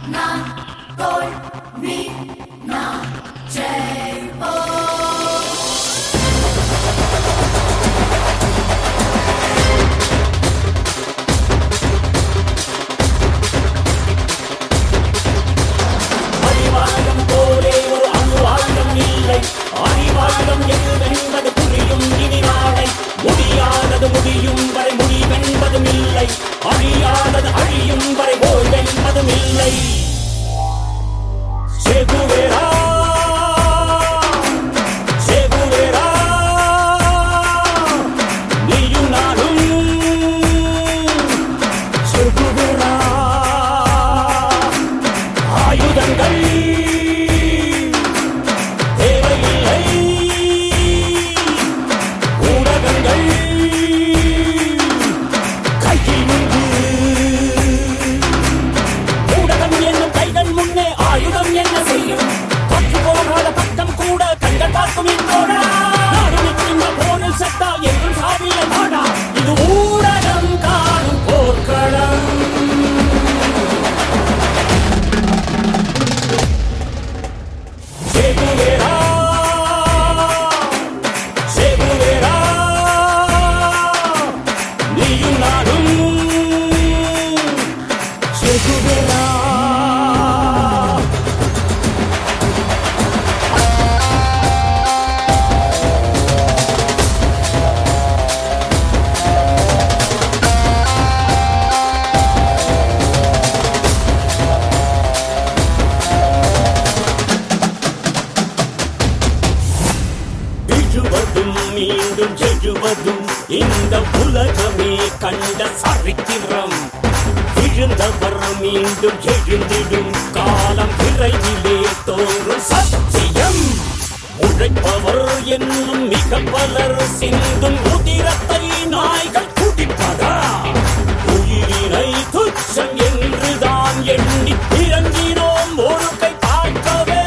நான் தோல் நீ நான் ஜெயிப்போம் அறிவாயுதம் போலே ஒரு அணு ஆயுதம் இல்லை அறிவாயுதம் எதுவென்பது புரியும் இனி நாளை முடியாதது முடியும் வரை முடிவென்பதும் இல்லை அழியாதது அழியும் வரை ஓய்வென்பதும் இல்லை செகுவேரா செகுவேரா நீயும் நானும் செகுவேரா ஆயுதங்கள் தேவையில்லை ஊடகங்கள் கையில் உண்டு ஊடகம் என்னும் கைகள் முன்னே ஆயுதம் என்ன செய்யும் பற்று போகாத பக்கம் கூட கண்கள் பார்க்கும் என்றோடா நாடு நிற்கின்ற போரில் சத்தா என்றும் சாவில்லை நாடா இது ஊடகம் காணும் போர்க்களம் செகுவேரா செகுவேரா நீயும் நானும் செகுவேரா விழுவதும் மீண்டும் எழுவதும் இந்த உலகமே கண்ட சரித்திரம் விழுந்தவர் மீண்டும் எழுந்திடும் காலம் விரைவிலே தோன்றும் சத்தியம் உழைப்பவர் என்னும் மிக பலர் சிந்தும் உதிரத்தை நாய்கள் குடிப்பதா உயிரினை துச்சம் என்றுதான் எண்ணி இறங்கினோம் ஒரு கை பார்க்கவே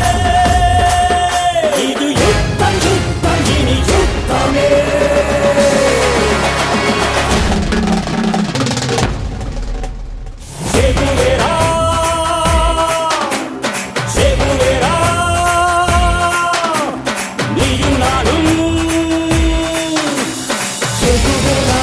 இது யுத்தம் யுத்தம் இனி யுத்தமே செகுவேரா செகுவேரா நீயும் நானும் செகுவேரா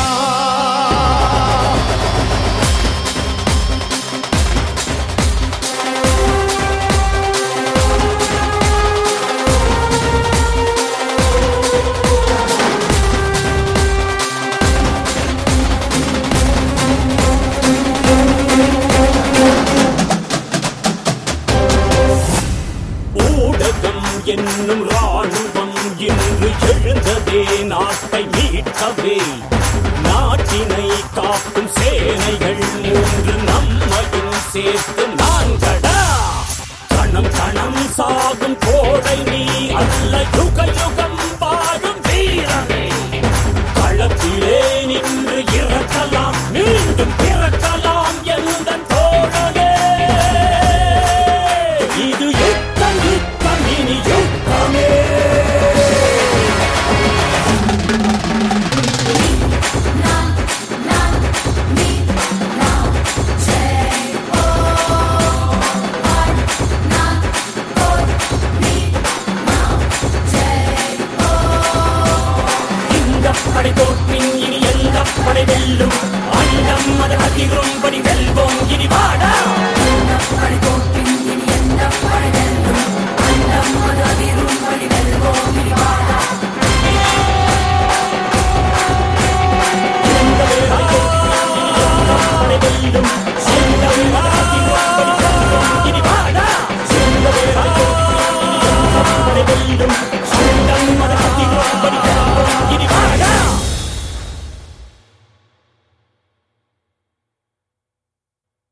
ஊடகம் என்னும் ராணுவம் இன்று எழுந்ததே நாட்டை மீட்கவே நாட்டினை காக்கும் சேனைகள் மூன்று நம்மையும் சேர்த்து நான்கடா கணம் கணம் சாகும் கோடை நீ அல்ல யுக யுகம் வாழும் வீரனே களத்திலே நின்று இறக்கலாம் மீண்டும் பிறக்கலாம் எந்த தோழனே இது யுத்தம் யுத்தம் இனி யுத்தமே நான் நான் நீ நான் ஜெயிப்போம் நான் தோல் நீ நான் ஜெயிப்போம் இந்த படை தோற்பின் இனி எந்த படை வெல்லும் அண்டம் அது அதிரும்படி வெல்வோம் இனி வாடா